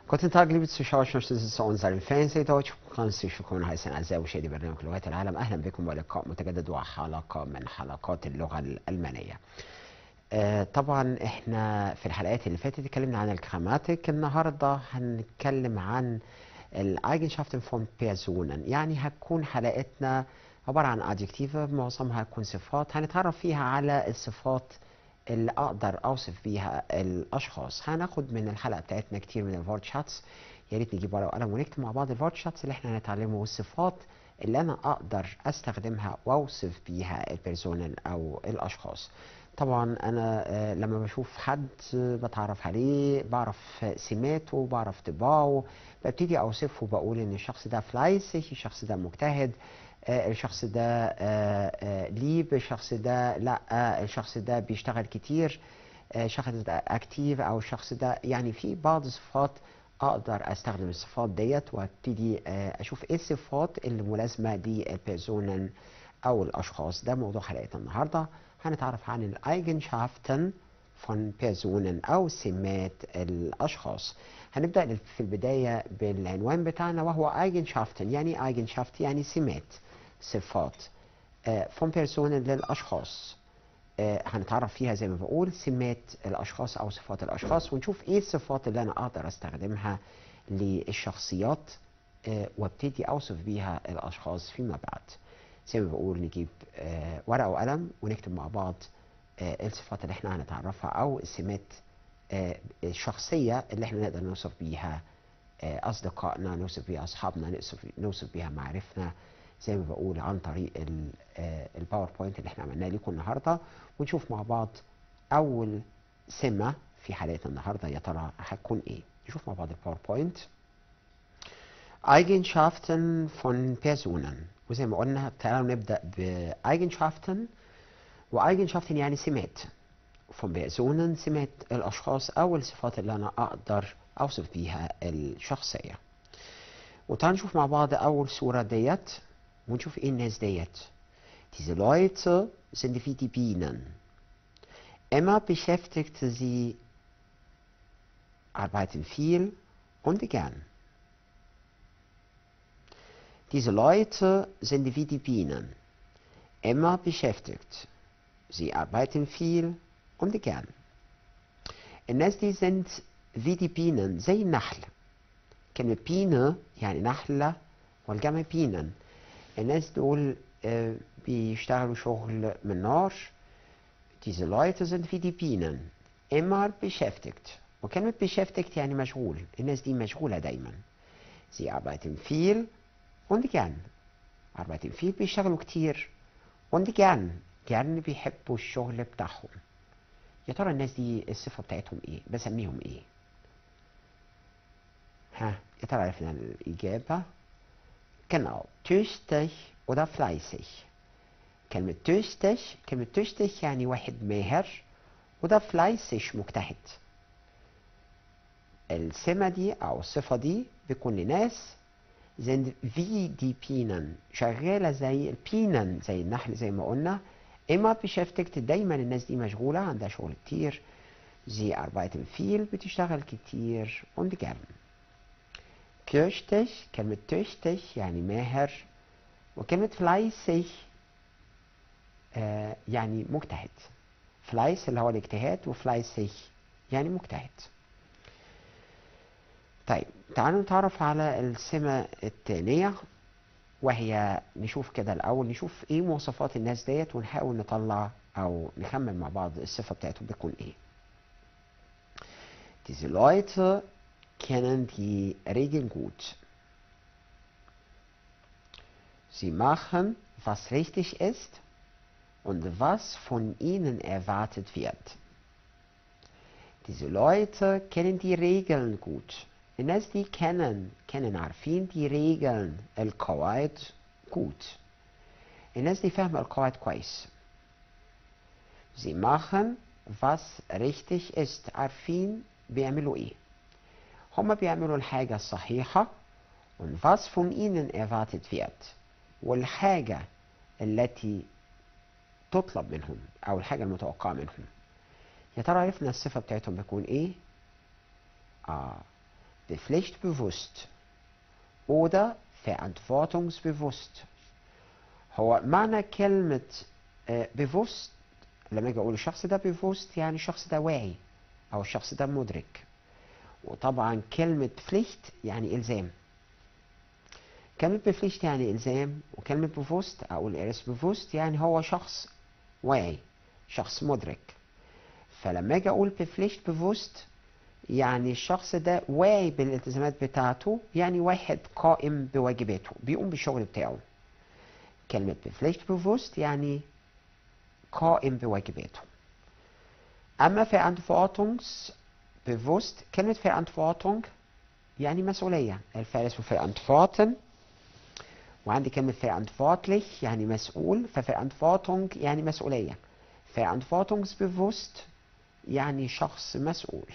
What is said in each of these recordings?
Guten Tag, liebe Zuschauer, schön, dass Sie zu unserem Fernsehdeutsch kannst شكرا هيثم أعزائي مشاهدي برنامج لغات العالم أهلا بكم ولقاء متجدد وحلقة من حلقات اللغة الألمانية. آه، طبعا احنا في الحلقات اللي فاتت اتكلمنا عن الجراماتيك النهارده هنتكلم عن الايجنشافتن فون بيرسونن يعني هتكون حلقتنا عباره عن ادجكتيف معظمها هتكون صفات هنتعرف فيها على الصفات اللي اقدر اوصف بيها الاشخاص هناخد من الحلقه بتاعتنا كتير من الفورد شاتس يا ريت نجيب ورقه وقلم ونكتب مع بعض الفورد شاتس اللي احنا هنتعلمه والصفات اللي انا اقدر استخدمها واوصف بيها البيرسونن او الاشخاص طبعا انا آه، لما بشوف حد آه، بتعرف عليه بعرف سماته بعرف طباعه ببتدي اوصفه بقول ان الشخص ده فلايسي الشخص ده مجتهد آه، الشخص ده آه، آه، ليب الشخص ده لا آه، الشخص ده بيشتغل كتير آه، الشخص ده اكتيف او الشخص ده يعني في بعض الصفات اقدر استخدم الصفات ديت وابتدي آه، اشوف ايه الصفات اللي ملازمه للبيرسونن او الاشخاص ده موضوع حلقتنا النهارده هنتعرف عن الايجنشافتن von Personen او سمات الاشخاص هنبدا في البدايه بالعنوان بتاعنا وهو Eigenschaften يعني Eigenschaft يعني سمات صفات آه، von Personen للاشخاص آه، هنتعرف فيها زي ما بقول سمات الاشخاص او صفات الاشخاص ونشوف ايه الصفات اللي انا اقدر استخدمها للشخصيات آه، وابتدي اوصف بيها الاشخاص فيما بعد زي ما بقول نجيب آه، ورقه وقلم ونكتب مع بعض آه، الصفات اللي احنا هنتعرفها او السمات آه، الشخصيه اللي احنا نقدر نوصف بيها آه، اصدقائنا نوصف بيها اصحابنا نوصف نوصف بيها معارفنا زي ما بقول عن طريق ال- آه، الباوربوينت اللي احنا عملناه لكم النهارده ونشوف مع بعض اول سمه في حلقتنا النهارده يا ترى هتكون ايه نشوف مع بعض الباوربوينت Eigenschaften von Personen وزي ما قلنا تعالوا نبدأ ب Eigenschaften و-Eigenschaften يعني سمات von Personen سمات الأشخاص أو الصفات اللي أنا أقدر أوصف بيها الشخصية وتعالوا نشوف مع بعض أول صورة ديت ونشوف إيه الناس ديت Diese Leute sind wie die Bienen. Emma beschäftigte sie, arbeiten viel und gern. Diese Leute sind wie die Bienen, immer beschäftigt. Sie arbeiten viel und gern. الناس دي sind wie die Bienen زي النحل كلمة بينة يعني نحلة والجمع بينن الناس دول آه، بيشتغلوا شغل من نار Diese Leute sind wie die Bienen immer beschäftigt وكلمة beschäftigt يعني مشغول الناس دي مشغولة دايما Sie arbeiten viel und gern arbeiten viel بيشتغلوا كتير und gern gern بيحبوا الشغل بتاعهم يا ترى الناس دي الصفة بتاعتهم ايه بسميهم ايه ها يا ترى عرفنا الإجابة genau tüchtig oder fleißig كلمة tüchtig كلمة tüchtig يعني واحد ماهر وده fleißig مجتهد السمة دي أو الصفة دي بيكون لناس sind wie die Bienen شغالة زي البينن زي النحل زي ما قلنا immer beschäftigt دايما الناس دي مشغولة عندها شغل كتير sie arbeiten viel بتشتغل كتير und gern tüchtig كلمة tüchtig يعني ماهر وكلمة fleißig آه يعني مجتهد فلايس اللي هو الاجتهاد وفلايسig يعني مجتهد طيب تعالوا نتعرف على السمة الثانية وهي نشوف كده الأول نشوف إيه مواصفات الناس ديت ونحاول نطلع أو نخمن مع بعض الصفة بتاعتهم بتكون إيه. Diese Leute kennen die Regeln gut. Sie machen, was richtig ist und was von ihnen erwartet wird. Diese Leute kennen die Regeln gut. الناس دي kennen kennen عارفين die Regeln القواعد gut. الناس دي فاهمة القواعد كويس. Sie machen was richtig ist عارفين بيعملوا ايه. هما بيعملوا الحاجة الصحيحة und was von ihnen erwartet wird. والحاجة التي تطلب منهم أو الحاجة المتوقعة منهم يا ترى عرفنا الصفة بتاعتهم بتكون إيه؟ آه بفليchtbewusst oder verantwortungsbewusst هو معنى كلمة آه، bewusst لما اجي اقول الشخص ده bewusst يعني الشخص ده واعي او الشخص ده مدرك وطبعا كلمة pflicht يعني إلزام كلمة بفليشت يعني إلزام وكلمة بفوست أو الإرس بفوست يعني هو شخص واعي شخص مدرك فلما أجي أقول بفليشت بفوست يعني الشخص ده واعي بالالتزامات بتاعته يعني واحد قائم بواجباته بيقوم بالشغل بتاعه كلمة بفليشت بفوست يعني قائم بواجباته أما Verantwortungs bewusst كلمة Verantwortung يعني مسؤولية الفعل اسمه Verantworten وعندي كلمة verantwortlich يعني مسؤول فverantwortung يعني مسؤولية verantwortungsbewusst يعني شخص مسؤول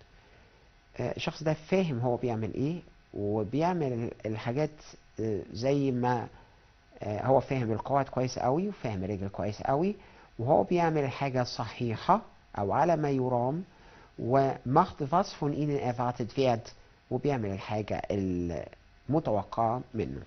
آه، الشخص ده فاهم هو بيعمل ايه وبيعمل الحاجات آه، زي ما آه، هو فاهم القواعد كويس قوي وفاهم الرجل كويس قوي وهو بيعمل الحاجة صحيحة أو على ما يرام وmacht was von ihnen erwartet wird وبيعمل الحاجة المتوقعة منه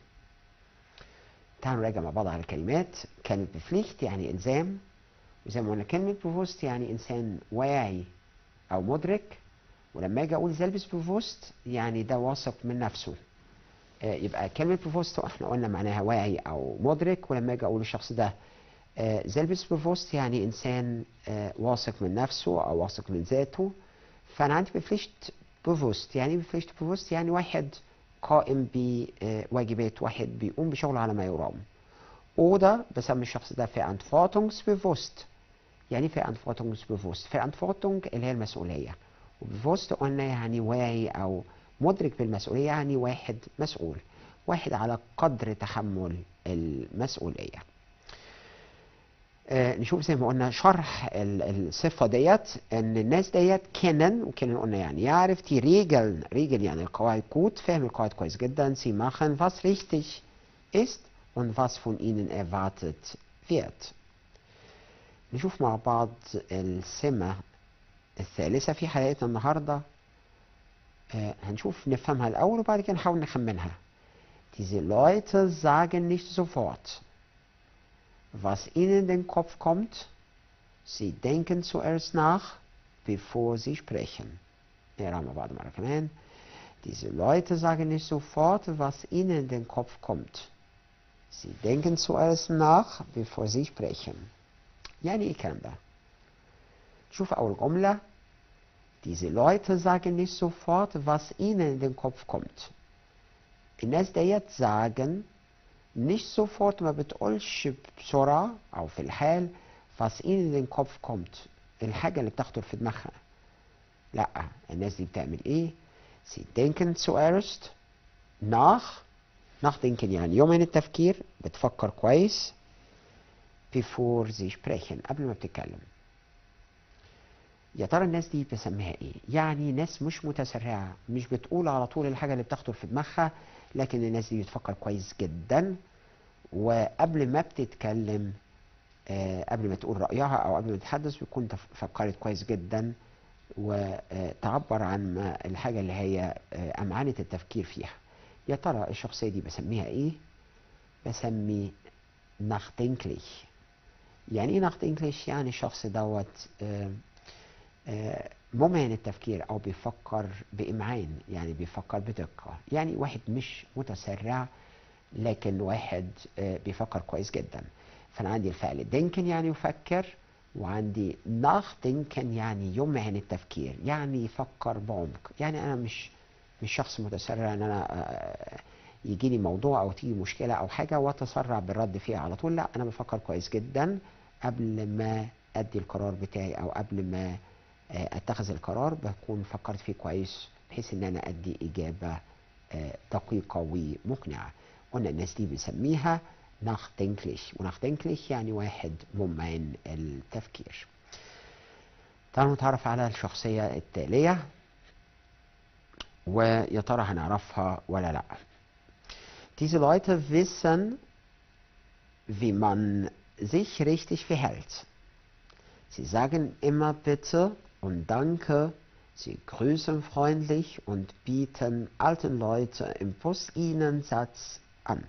تعالوا نراجع مع بعض على الكلمات كلمة بفليخت يعني إلزام وزي ما قلنا كلمة بوفوست يعني إنسان واعي أو مدرك ولما أجي أقول زلبس بوفوست يعني ده واثق من نفسه آه، يبقى كلمة بوفوست احنا قلنا معناها واعي أو مدرك ولما أجي أقول الشخص ده آه، زلبس بوفوست يعني إنسان آه، واثق من نفسه أو واثق من ذاته فأنا عندي بفليشت بوفوست يعني بفليشت بوفوست يعني واحد قائم بواجبات واحد بيقوم بشغله على ما يرام oder بسمي الشخص ده verantwortungsbewusst يعني verantwortungsbewusst verantwortung اللي هي المسؤولية وبewusst قلنا يعني واعي أو مدرك بالمسؤولية يعني واحد مسؤول واحد على قدر تحمل المسؤولية آه نشوف زي ما قلنا شرح ال- الصفة ديت ان الناس ديت كنن وكنن قلنا يعني يعرف die Regeln Regeln يعني القواعد gut فاهم القواعد كويس جدا sie machen was richtig ist und was von ihnen erwartet wird نشوف مع بعض السمة الثالثة في حلقتنا النهاردة آه هنشوف نفهمها الأول وبعد كده نحاول نخمنها Diese Leute sagen nicht sofort was ihnen in den Kopf kommt. Sie denken zuerst nach, bevor sie sprechen. نقرا مع بعض مرة كمان. Diese Leute sagen nicht sofort, was ihnen in den Kopf kommt. Sie denken zuerst nach, bevor sie sprechen. يعني ايه الكلام ده؟ شوف أول جملة. Diese Leute sagen nicht sofort, was ihnen in den Kopf kommt. الناس ديت sagen nicht sofort ما بتقولش بسرعة أو في الحال was ihnen in den Kopf kommt الحاجة اللي بتخطر في دماغها لا الناس دي بتعمل ايه sie denken zuerst nach nachdenken يعني يوم من التفكير بتفكر كويس before sie sprechen قبل ما بتتكلم يا ترى الناس دي بسميها ايه يعني ناس مش متسرعة مش بتقول على طول الحاجة اللي بتخطر في دماغها لكن الناس دي بتفكر كويس جدا وقبل ما بتتكلم آه، قبل ما تقول رأيها أو قبل ما تتحدث بتكون تف- فكرت كويس جدا وتعبر عن ما الحاجة اللي هي آه، أمعنة التفكير فيها يا ترى الشخصية دي بسميها إيه؟ بسمي nachdenklich يعني إيه nachdenklich؟ يعني الشخص دوت آه، آه، ممعن التفكير او بيفكر بامعان يعني بيفكر بدقه يعني واحد مش متسرع لكن واحد آه، بيفكر كويس جدا فانا عندي الفعل denken يعني يفكر وعندي nachdenken يعني يمعن التفكير يعني يفكر بعمق يعني انا مش مش شخص متسرع ان انا آه، يجيني موضوع او تيجي مشكله او حاجه واتسرع بالرد فيها على طول لا انا بفكر كويس جدا قبل ما ادي القرار بتاعي او قبل ما آه، اتخذ القرار بكون فكرت فيه كويس بحيث ان انا ادي اجابه آه، دقيقه ومقنعه قلنا الناس دي بنسميها nachdenklich ونachdenklich يعني واحد ممعن التفكير تعالوا نتعرف على الشخصية التالية ويا ترى هنعرفها ولا لا Diese Leute wissen, wie man sich richtig verhält. Sie sagen immer bitte und danke, Sie grüßen freundlich und bieten alten Leuten im Bus ihnen Satz an.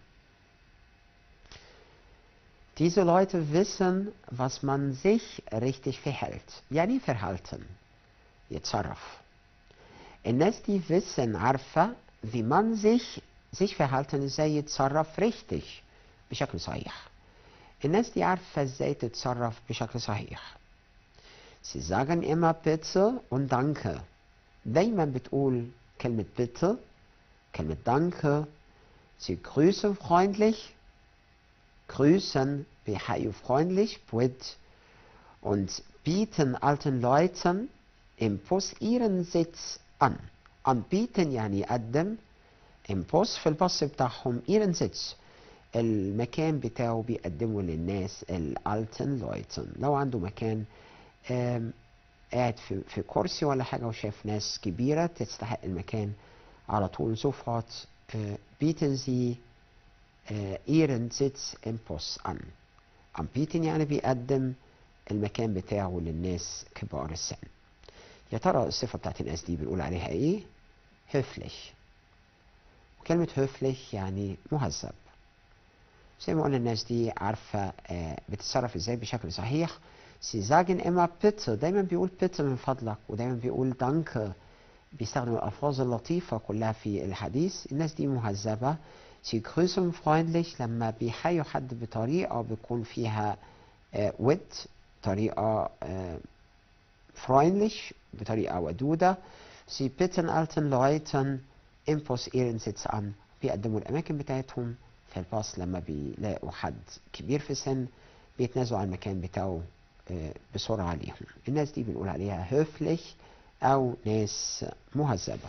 Diese Leute wissen, was man sich richtig verhält. يعني verhalten. يتصرف. الناس دي wissen عارفة wie man sich sich verhalten ازاي يتصرف richtig بشكل صحيح. الناس دي عارفة ازاي تتصرف بشكل صحيح. Sie sagen immer bitte und danke. دايما بتقول كلمة bitte كلمة danke. Sie grüßen freundlich. Grüßen بيحيوا freundlich بود und bieten alten Leuten im Bus ihren Sitz an. anbieten يعني يقدم im Bus في الباص بتاعهم ihren Sitz المكان بتاعه بيقدمه للناس الالتن لويتن لو عنده مكان آم، قاعد في, في كرسي ولا حاجة وشاف ناس كبيرة تستحق المكان على طول sofort äh, bieten Sie äh, Ihren Sitz im Bus an anbieten يعني بيقدم المكان بتاعه للناس كبار السن يا ترى الصفة بتاعت الناس دي بنقول عليها ايه höflich وكلمة höflich يعني مهذب زي ما قلنا الناس دي عارفة آه، بتتصرف ازاي بشكل صحيح Sie sagen immer bitte دايما بيقول bitte من فضلك ودايما بيقول danke بيستخدم الألفاظ اللطيفة كلها في الحديث الناس دي مهذبة Sie grüßen freundlich لما بيحيوا حد بطريقة بيكون فيها آه، ود طريقة آه، freundlich بطريقة ودودة Sie bitten alten Leuten im Bus ihren Sitz an بيقدموا الأماكن بتاعتهم في الباص لما بيلاقوا حد كبير في السن بيتنازلوا عن المكان بتاعه آه، بسرعة ليهم الناس دي بنقول عليها höflich أو ناس مهذبة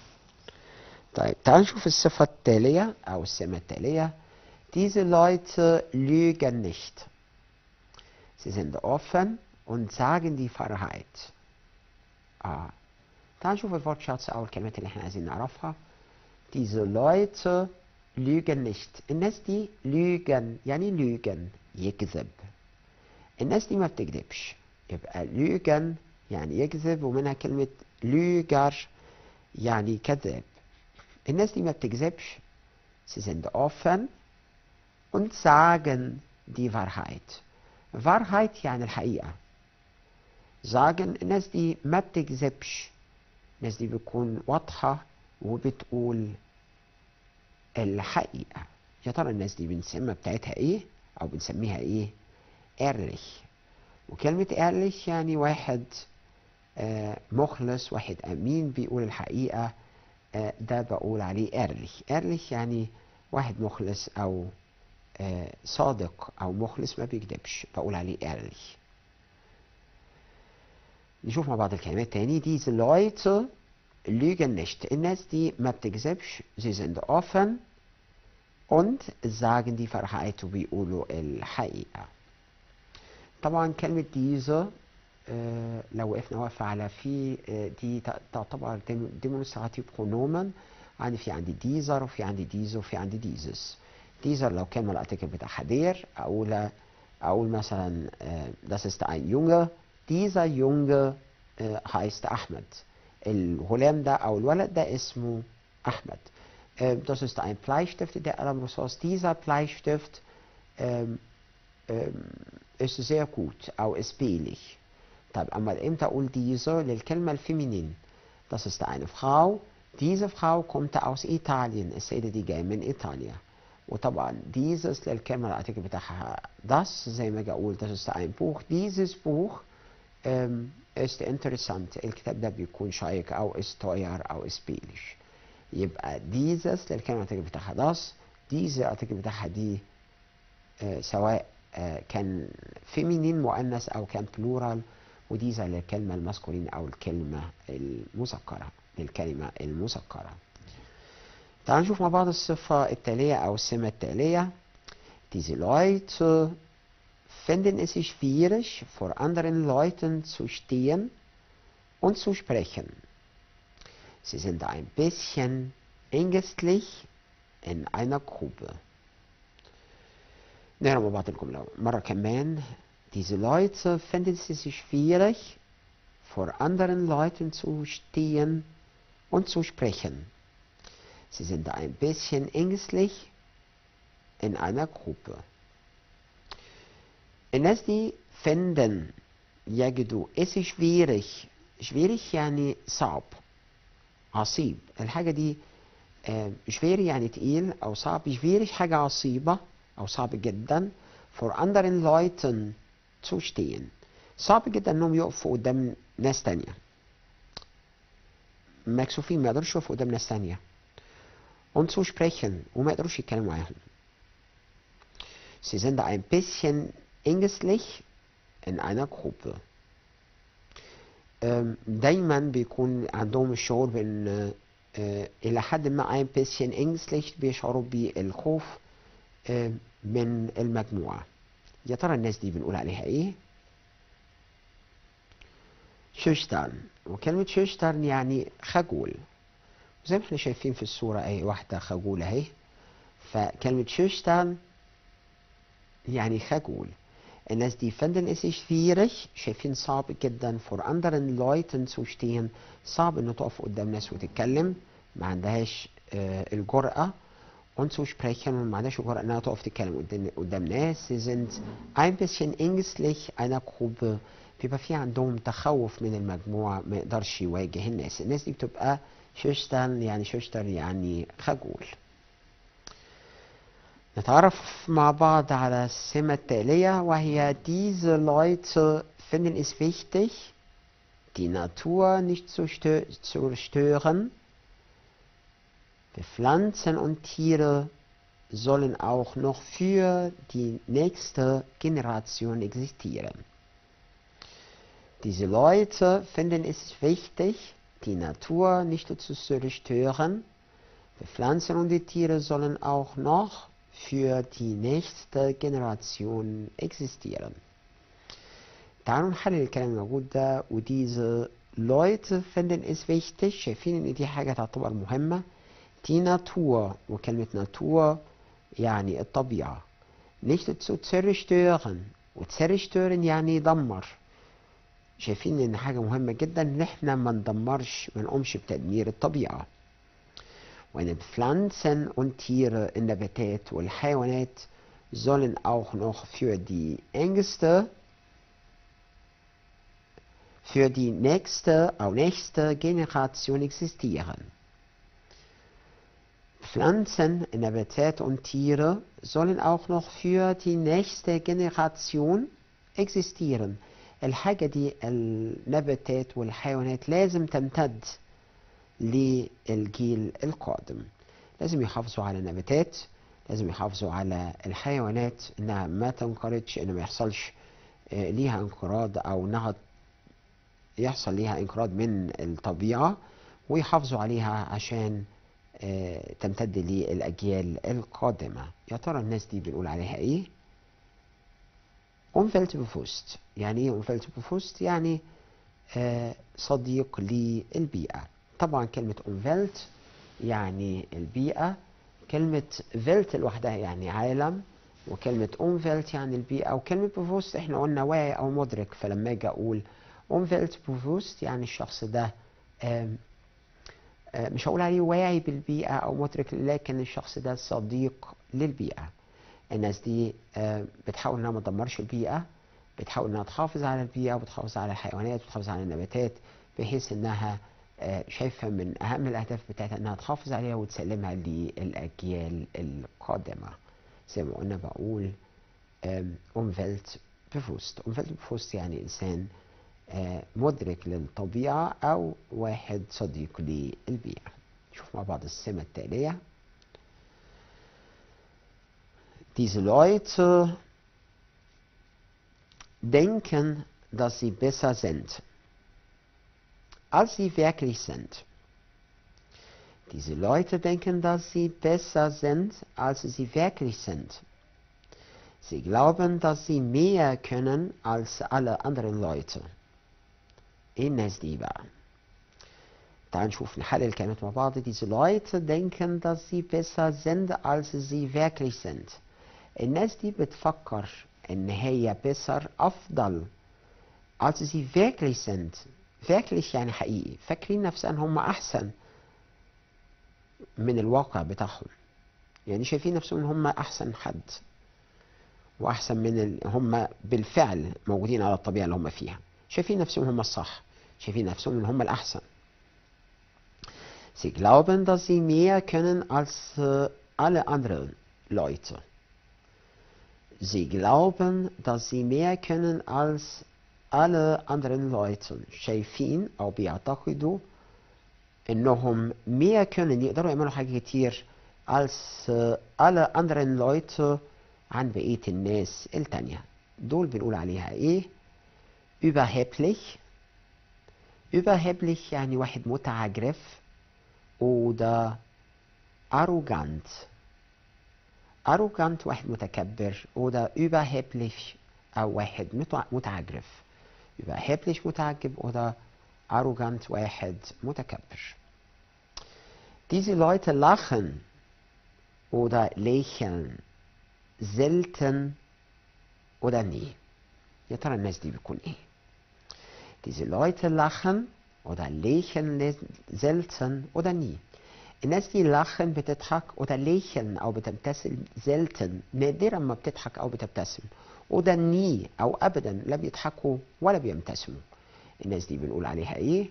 طيب تعال نشوف الصفة التالية أو السمة التالية Diese Leute lügen nicht. Sie sind offen und sagen die Wahrheit. آه. تعال نشوف الورتشاتس أو الكلمات اللي احنا عايزين نعرفها. Diese Leute lügen nicht. الناس دي lügen يعني lügen يكذب. الناس دي ما بتكذبش. يبقى lügen يعني يكذب ومنها كلمة lüger يعني كذاب. الناس دي ما بتكذبش. Sie sind offen und sagen die Wahrheit. Wahrheit يعني الحقيقة. sagen الناس دي ما بتكذبش. الناس دي بتكون واضحة وبتقول الحقيقة. يا ترى الناس دي بنسمى بتاعتها ايه؟ أو بنسميها ايه؟ ehrlich. وكلمة ehrlich يعني واحد آه، مخلص واحد أمين بيقول الحقيقة آه، ده بقول عليه ehrlich. ehrlich يعني واحد مخلص أو آه، صادق أو مخلص ما بيكذبش بقول عليه ehrlich. نشوف مع بعض الكلمات تاني diese Leute lügen nicht الناس دي ما بتكذبش sie sind offen und sagen die Wahrheit وبيقولوا الحقيقة طبعا كلمة diese آه، لو وقفنا واقفة على في آه، دي ت- تعتبر demonstrative pronomen يعني في عندي dieser وفي عندي diese وفي عندي dieses dieser لو كان الارتكل بتاعها der أقول أقول مثلا آه، das ist ein Junge dieser Junge äh, heißt Ahmed الغلام ده أو الولد ده اسمه أحمد ähm, das ist ein Bleistift der Alamrosos dieser Bleistift ähm, ähm, ist sehr gut أو ist billig طب أما إمتى أقول diese للكلمة الفيمينين das ist eine Frau diese Frau kommt aus Italien السيدة دي جاية من إيطاليا وطبعا dieses للكلمة الارتكل بتاعها das زي ما اجي اقول das ist ein Buch dieses Buch ähm, ist interessant الكتاب ده بيكون شيق او ist teuer او ist billig يبقى dieses للكلمة الارتكل بتاعها das diese الارتكل بتاعها دي آه، سواء آه، كان فيمينين مؤنث او كان بلورال وديزا للكلمة الماسكولين او الكلمة المذكرة للكلمة المذكرة تعال نشوف مع بعض الصفة التالية أو السمة التالية Diese Leute finden es schwierig, vor anderen Leuten zu stehen und zu sprechen. Sie sind ein bisschen ängstlich in einer Gruppe. نقرا مع بعض الجملة مرة كمان Diese Leute finden es schwierig, vor anderen Leuten zu stehen und zu sprechen. Sie sind ein bisschen ängstlich in einer Gruppe. الناس دي finden يجدوا اسم schwierig schwierig يعني صعب عصيب الحاجة دي آه، schwer يعني تقيل أو صعب schwierig حاجة عصيبة أو صعب جدا for anderen Leuten zu stehen صعب جدا انهم يقفوا قدام ناس تانية مكسوفين ما يقدروش يقفوا قدام ناس تانية und zu sprechen وما يقدروش يتكلموا معاهم Sie sind ein bisschen ängstlich in einer Gruppe ähm, دايما بيكون عندهم الشعور بان آه، الى حد ما ein bisschen ängstlich بيشعروا بالخوف آه، من المجموعة يا ترى الناس دي بنقول عليها ايه شوشتان وكلمة شوشتان يعني خجول زي ما احنا شايفين في الصورة اهي واحدة خجولة اهي فكلمة شوشتان يعني خجول الناس دي finden es schwierig شايفين صعب جدا for anderen Leuten zu stehen صعب انه تقف قدام ناس وتتكلم ما عندهاش آه، الجرأة und zu sprechen وما عندهاش الجرأة انها تقف تتكلم قدام قدام ناس sie sind ein bisschen ängstlich einer Gruppe بيبقى في عندهم تخوف من المجموعة ما يقدرش يواجه الناس الناس دي بتبقى شوشتان يعني شوشتر يعني خجول نتعرف مع بعض على السمة التالية وهي diese Leute finden es wichtig die Natur nicht zu, stö zu stören die Pflanzen und Tiere sollen auch noch für die nächste Generation existieren diese Leute finden es wichtig, die Natur nicht zu zerstören. Die Pflanzen und die Tiere sollen auch noch für die nächste Generation existieren. تعالوا نحلل الكلام الموجود ده وديز Leute finden es wichtig شايفين ان دي حاجة تعتبر مهمة die Natur وكلمة Natur يعني الطبيعة nicht zu zerstören وتzerstören يعني يدمر شايفين ان حاجة مهمة جدا ان احنا ما ندمرش ما نقومش بتدمير الطبيعة وان Pflanzen und Tiere النباتات والحيوانات sollen auch noch für die engste für die nächste أو nächste Generation existieren. Pflanzen, Nabatat und Tiere sollen auch noch für die nächste Generation existieren. الحاجة دي النباتات والحيوانات لازم تمتد للجيل القادم لازم يحافظوا على النباتات لازم يحافظوا على الحيوانات انها ما تنقرضش ان ما يحصلش آه، ليها انقراض او انها يحصل ليها انقراض من الطبيعة ويحافظوا عليها عشان آه، تمتد للأجيال القادمة يا ترى الناس دي بنقول عليها ايه Umweltbewusst يعني ايه Umweltbewusst يعني آه، صديق للبيئة طبعا كلمة Umwelt يعني البيئة كلمة Welt لوحدها يعني عالم وكلمة Umwelt يعني البيئة وكلمة Bewusst احنا قلنا واعي أو مدرك فلما أجي أقول Umweltbewusst يعني الشخص ده آم، آه، مش هقول عليه واعي بالبيئة أو مدرك لكن الشخص ده صديق للبيئة الناس دي آه، بتحاول انها ما تدمرش البيئة بتحاول انها تحافظ على البيئة وتحافظ على الحيوانات وتحافظ على النباتات بحيث انها آه، شايفة من اهم الاهداف بتاعتها انها تحافظ عليها وتسلمها للاجيال القادمة زي ما قلنا بقول umwelt bewusst umwelt bewusst يعني انسان آه، مدرك للطبيعة او واحد صديق للبيئة نشوف مع بعض السمة التالية Diese Leute denken, dass sie besser sind, als sie wirklich sind. Diese Leute denken, dass sie besser sind, als sie wirklich sind. Sie glauben, dass sie mehr können als alle anderen Leute. الناس دي بقى تعال نشوف نحلل الكلمات مع بعض diese Leute denken dass sie besser sind als sie wirklich sind الناس دي بتفكر ان هي besser افضل als sie wirklich sind wirklich يعني حقيقي فاكرين نفسهم ان هم احسن من الواقع بتاعهم يعني شايفين نفسهم ان هم احسن حد واحسن من ال... هم بالفعل موجودين على الطبيعه اللي هم فيها شايفين نفسهم هم الصح شايفين نفسهم ان هم الاحسن Sie glauben, dass sie mehr können als äh, alle anderen Leute. Sie glauben, dass sie mehr können als alle anderen Leute. شايفين أو بيعتقدوا إنهم mehr können يقدروا يعملوا حاجات كتير als äh, alle anderen Leute عن بقية الناس التانية. دول بنقول عليها إيه؟ überheblich. überheblich يعني واحد متعجرف oder arrogant. arrogant واحد متكبر oder überheblich أو واحد متع- متعجرف. überheblich متعجب oder arrogant واحد متكبر. Diese Leute lachen oder lächeln selten oder nie. يا ترى الناس دي بيكون ايه؟ Diese Leute lachen oder lächeln le- selten oder nie. الناس دي lachen بتضحك oder lächeln أو بتبتسم selten نادرا ما بتضحك أو بتبتسم oder nie أو أبدا لا بيضحكوا ولا بيبتسموا. الناس دي بنقول عليها إيه؟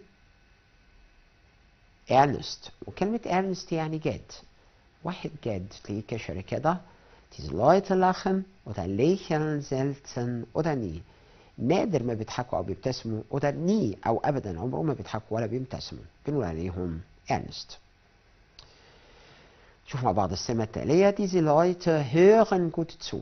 ernst وكلمة ernst يعني جاد واحد جاد تلاقيه كشر كده diese Leute lachen oder lächeln selten oder nie نادر ما بيضحكوا او بيبتسموا oder nie او ابدا عمرهم ما بيضحكوا ولا بيبتسموا بنقول عليهم ernst شوف مع بعض السمة التالية diese Leute hören gut zu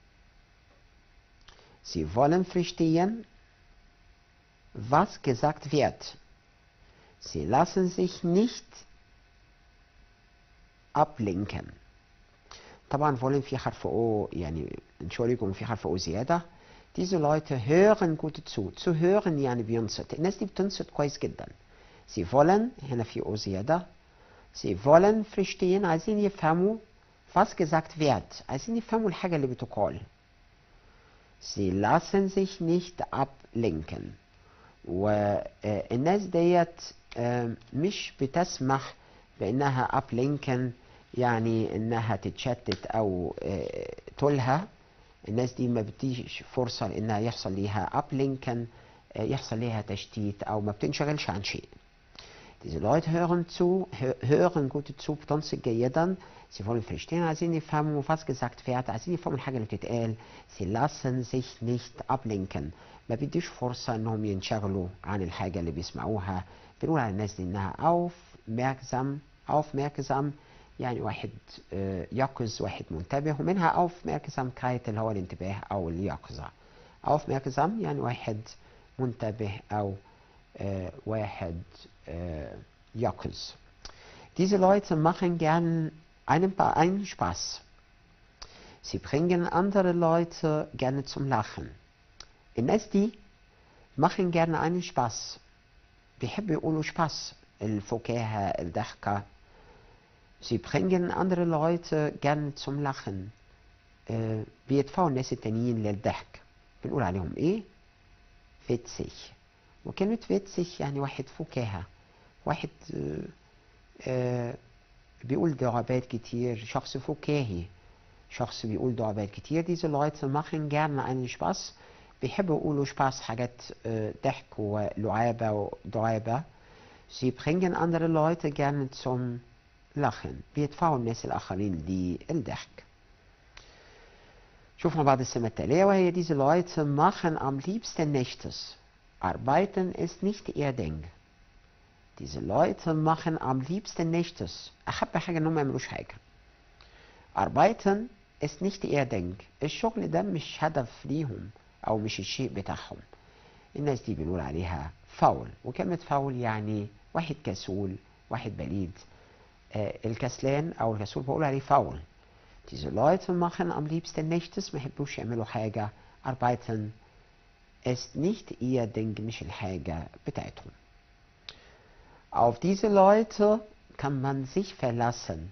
sie wollen verstehen was gesagt wird Sie lassen sich nicht ablenken. طبعا wollen في حرف O يعني Entschuldigung في حرف O زيادة. Diese Leute hören gut zu. Zu hören يعني بينصت. الناس دي بتنصت كويس جدا. Sie wollen هنا في O زيادة. Sie wollen verstehen عايزين يفهموا was gesagt wird. عايزين يفهموا الحاجة اللي بتقال. Sie lassen sich nicht ablenken. والناس ديت آه، مش بتسمح بانها ابلينكن يعني انها تتشتت او آه، تلهى الناس دي ما بتديش فرصة انها يحصل ليها ابلينكن يحصل ليها تشتيت او ما بتنشغلش عن شيء Diese Leute hören zu, hö- hören gut zu, بتنصت جيدا. Sie wollen verstehen, عايزين يفهموا was gesagt wird, عايزين يفهموا الحاجة اللي بتتقال. Sie lassen sich nicht ablenken. ما بيديش فرصة انهم ينشغلوا عن الحاجة اللي بيسمعوها. بنقول على الناس دي انها aufmerksam, aufmerksam يعني واحد آه، يقظ واحد منتبه ومنها aufmerksamkeit اللي هو الانتباه او اليقظة. aufmerksam يعني واحد منتبه او äh, واحد äh, يقظ. Diese Leute machen gern einen, Pa- einen Spaß. Sie bringen andere Leute gerne zum Lachen. الناس دي machen gerne einen Spaß. بيحبوا يقولوا Spaß الفكاهة الضحكة. Sie bringen andere Leute gerne zum Lachen. äh, بيدفعوا الناس التانيين للضحك. بنقول عليهم ايه؟ witzig. وكلمة witzig يعني واحد فكاهة واحد آه، آه، بيقول دعابات كتير شخص فكاهي شخص بيقول دعابات كتير diese Leute machen gerne einen Spaß بيحبوا يقولوا Spaß حاجات آه، ضحك ولعابة ودعابة sie bringen andere Leute gerne zum Lachen بيدفعوا الناس الآخرين للضحك شوف مع بعض السمة التالية وهي diese Leute machen am liebsten nichts Arbeiten ist nicht ihr Ding. Diese Leute machen am liebsten nichts. أحب حاجة إنهم ما يعملوش حاجة. Arbeiten ist nicht ihr Ding. الشغل ده مش هدف ليهم أو مش الشيء بتاعهم. الناس دي بنقول عليها فاول وكلمة فاول يعني واحد كسول واحد بليد آه الكسلان أو الكسول بقول عليه فاول. Diese Leute machen am liebsten nichts ما يحبوش يعملوا حاجة. Arbeiten ist nicht ihr Ding, مش الحاجة بتاعتهم. Auf diese Leute kann man sich verlassen.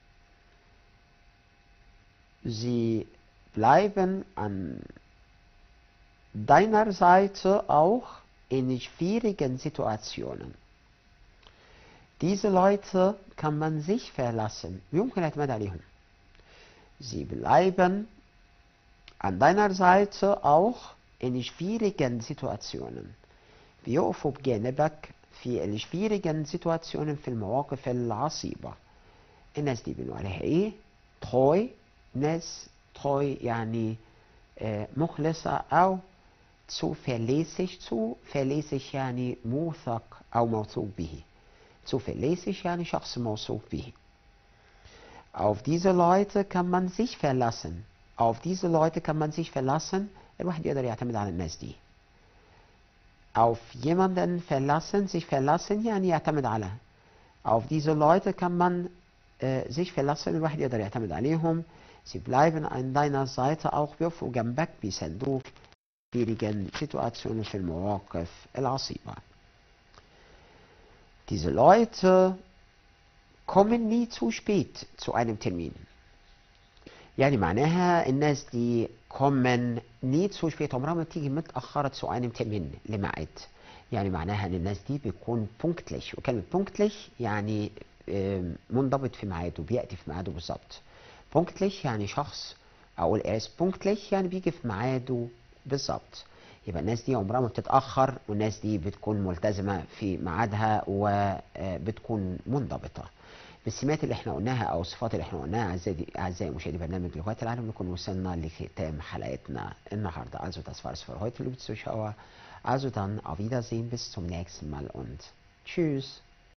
Sie bleiben an deiner Seite auch in schwierigen Situationen. Diese Leute kann man sich verlassen. يمكن الاعتماد عليهم. Sie bleiben an deiner Seite auch in schwierigen Situationen. بيقفوا بجانبك في الشفيرجن سيتواتسيونن في المواقف العصيبة الناس دي بنقول عليها ايه تروي ناس تروي يعني آه، مخلصة او zuverlässig zuverlässig يعني موثق او موثوق به zuverlässig يعني شخص موثوق به auf diese Leute kann man sich verlassen auf diese Leute kann man sich verlassen الواحد يقدر يعتمد على الناس دي auf jemanden verlassen, sich verlassen يعني يعتمد على auf diese Leute kann man äh, sich verlassen الواحد يقدر يعتمد عليهم sie bleiben an deiner Seite auch بيقفوا جنبك بيساندوك في schwierigen Situationen في المواقف العصيبة diese Leute kommen nie zu spät zu einem Termin يعني معناها الناس دي kommen nie zu spät عمرها ما بتيجي متأخرة zu einem Termin لميعاد يعني معناها ان الناس دي بيكون بونكتليش وكلمة بونكتليش يعني آم، منضبط في ميعاده بيأتي في ميعاده بالظبط بونكتليش يعني شخص اقول اس بونكتليش يعني بيجي في ميعاده بالظبط يبقى الناس دي عمرها ما بتتأخر والناس دي بتكون ملتزمة في ميعادها وبتكون منضبطة بالسمات اللي احنا قلناها او الصفات اللي احنا قلناها اعزائي اعزائي مشاهدي برنامج لغات العالم نكون وصلنا لختام حلقتنا النهارده also das war's für heute liebe Zuschauer also dann auf Wiedersehen bis zum nächsten Mal und tschüss